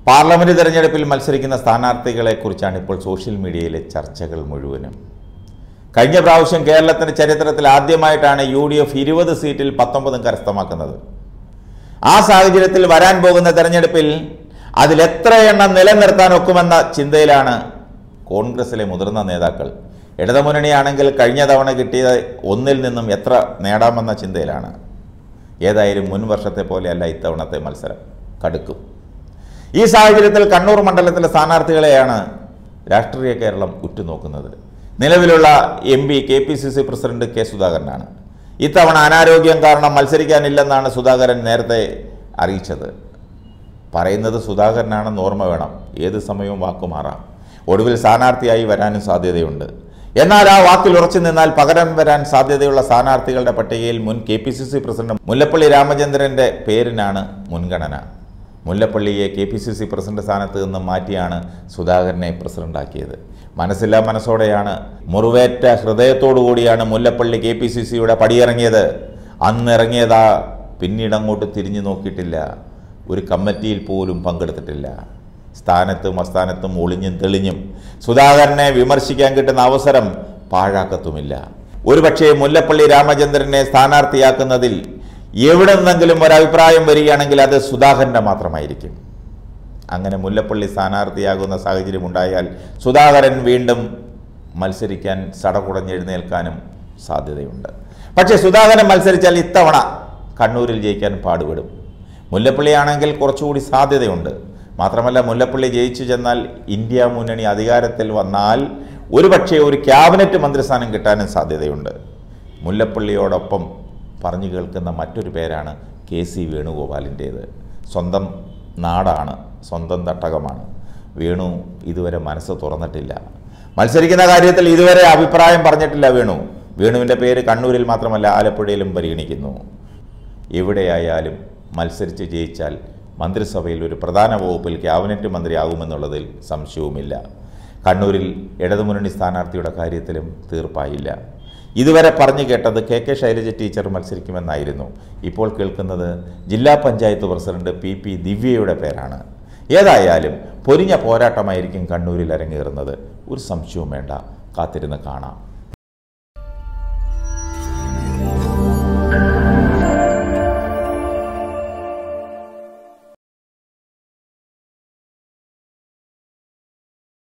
parliament തെരഞ്ഞെടുപ്പിൽ മത്സരിക്കുന്ന സ്ഥാനാർത്ഥികളെ കുറിച്ചാണ് ഇപ്പോൾ സോഷ്യൽ മീഡിയയിലെ ചർച്ചകൾ മുഴുവനും കഴിഞ്ഞ പ്രാവശ്യം കേരളത്തിന്റെ ചരിത്രത്തിൽ ആദ്യമായിട്ടാണ് യു ഡി എഫ് ഇരുപത് സീറ്റിൽ പത്തൊമ്പതും കരസ്ഥമാക്കുന്നത് ആ സാഹചര്യത്തിൽ വരാൻ പോകുന്ന തെരഞ്ഞെടുപ്പിൽ അതിൽ എത്ര എണ്ണം നിലനിർത്താൻ ഒക്കുമെന്ന ചിന്തയിലാണ് കോൺഗ്രസിലെ മുതിർന്ന നേതാക്കൾ ഇടതുമുന്നണിയാണെങ്കിൽ കഴിഞ്ഞ തവണ കിട്ടിയ ഒന്നിൽ നിന്നും എത്ര നേടാമെന്ന ചിന്തയിലാണ് ഏതായാലും മുൻ വർഷത്തെ പോലെയല്ല ഇത്തവണത്തെ മത്സരം കടുക്കും ഈ സാഹചര്യത്തിൽ കണ്ണൂർ മണ്ഡലത്തിലെ സ്ഥാനാർത്ഥികളെയാണ് രാഷ്ട്രീയ കേരളം ഉറ്റുനോക്കുന്നത് നിലവിലുള്ള M P K P C C president K സുധാകരനാണ് ഇത്തവണ അനാരോഗ്യം കാരണം മത്സരിക്കാനില്ലെന്നാണ് സുധാകരൻ നേരത്തെ അറിയിച്ചത് പറയുന്നത് സുധാകരനാണെന്ന് ഓർമ്മ വേണം ഏത് സമയവും വാക്കുമാറാം ഒടുവിൽ സ്ഥാനാർത്ഥിയായി വരാനും സാധ്യതയുണ്ട് എന്നാൽ ആ വാക്കിൽ ഉറച്ചു നിന്നാൽ പകരം വരാൻ സാധ്യതയുള്ള സ്ഥാനാർത്ഥികളുടെ പട്ടികയിൽ മുൻ K P C C president Mullappally രാമചന്ദ്രന്റെ പേരിനാണ് മുൻഗണന മുല്ലപ്പള്ളിയെ K P C C president സ്ഥാനത്ത് നിന്ന് മാറ്റിയാണ് സുധാകരനെ പ്രസിഡന്റാക്കിയത് മനസ്സില്ലാ മനസ്സോടെയാണ് മുറിവേറ്റ ഹൃദയത്തോടു കൂടിയാണ് മുല്ലപ്പള്ളി കെ പി സി സിയുടെ പടിയിറങ്ങിയത് അന്നിറങ്ങിയതാ പിന്നീട് അങ്ങോട്ട് തിരിഞ്ഞു നോക്കിയിട്ടില്ല ഒരു കമ്മിറ്റിയിൽ പോലും പങ്കെടുത്തിട്ടില്ല സ്ഥാനത്തും അസ്ഥാനത്തും ഒളിഞ്ഞും തെളിഞ്ഞും സുധാകരനെ വിമർശിക്കാൻ കിട്ടുന്ന അവസരം പാഴാക്കത്തുമില്ല ഒരുപക്ഷേ മുല്ലപ്പള്ളി രാമചന്ദ്രനെ സ്ഥാനാർത്ഥിയാക്കുന്നതിൽ എവിടെ നിന്നെങ്കിലും ഒരഭിപ്രായം വരികയാണെങ്കിൽ അത് സുധാകരൻ്റെ മാത്രമായിരിക്കും അങ്ങനെ മുല്ലപ്പള്ളി സ്ഥാനാർത്ഥിയാകുന്ന സാഹചര്യം ഉണ്ടായാൽ സുധാകരൻ വീണ്ടും മത്സരിക്കാൻ സടകുടഞ്ഞെഴുന്നേൽക്കാനും സാധ്യതയുണ്ട് പക്ഷേ സുധാകരൻ മത്സരിച്ചാൽ ഇത്തവണ കണ്ണൂരിൽ ജയിക്കാൻ പാടുപെടും മുല്ലപ്പള്ളിയാണെങ്കിൽ കുറച്ചുകൂടി സാധ്യതയുണ്ട് മാത്രമല്ല മുല്ലപ്പള്ളി ജയിച്ചു ചെന്നാൽ ഇന്ത്യ മുന്നണി അധികാരത്തിൽ വന്നാൽ ഒരുപക്ഷെ ഒരു ക്യാബിനറ്റ് മന്ത്രിസ്ഥാനം കിട്ടാനും സാധ്യതയുണ്ട് മുല്ലപ്പള്ളിയോടൊപ്പം പറഞ്ഞു കേൾക്കുന്ന മറ്റൊരു പേരാണ് കെ സി വേണുഗോപാലിൻ്റേത് സ്വന്തം നാടാണ് സ്വന്തം തട്ടകമാണ് വേണു ഇതുവരെ മനസ്സ് തുറന്നിട്ടില്ല മത്സരിക്കുന്ന കാര്യത്തിൽ ഇതുവരെ അഭിപ്രായം പറഞ്ഞിട്ടില്ല വേണു വേണുവിൻ്റെ പേര് കണ്ണൂരിൽ മാത്രമല്ല ആലപ്പുഴയിലും പരിഗണിക്കുന്നു എവിടെയായാലും മത്സരിച്ച് ജയിച്ചാൽ മന്ത്രിസഭയിൽ ഒരു പ്രധാന വകുപ്പിൽ ക്യാബിനറ്റ് മന്ത്രിയാകുമെന്നുള്ളതിൽ സംശയവുമില്ല കണ്ണൂരിൽ ഇടതുമുന്നണി സ്ഥാനാർത്ഥിയുടെ കാര്യത്തിലും തീർപ്പായില്ല ഇതുവരെ പറഞ്ഞു കേട്ടത് കെ കെ ശൈലജ ടീച്ചർ മത്സരിക്കുമെന്നായിരുന്നു ഇപ്പോൾ കേൾക്കുന്നത് ജില്ലാ പഞ്ചായത്ത് പ്രസിഡന്റ് പി പി ദിവ്യയുടെ പേരാണ് ഏതായാലും പൊരിഞ്ഞ പോരാട്ടമായിരിക്കും കണ്ണൂരിൽ അരങ്ങേറുന്നത് ഒരു സംശയവും വേണ്ട കാത്തിരുന്ന് കാണാം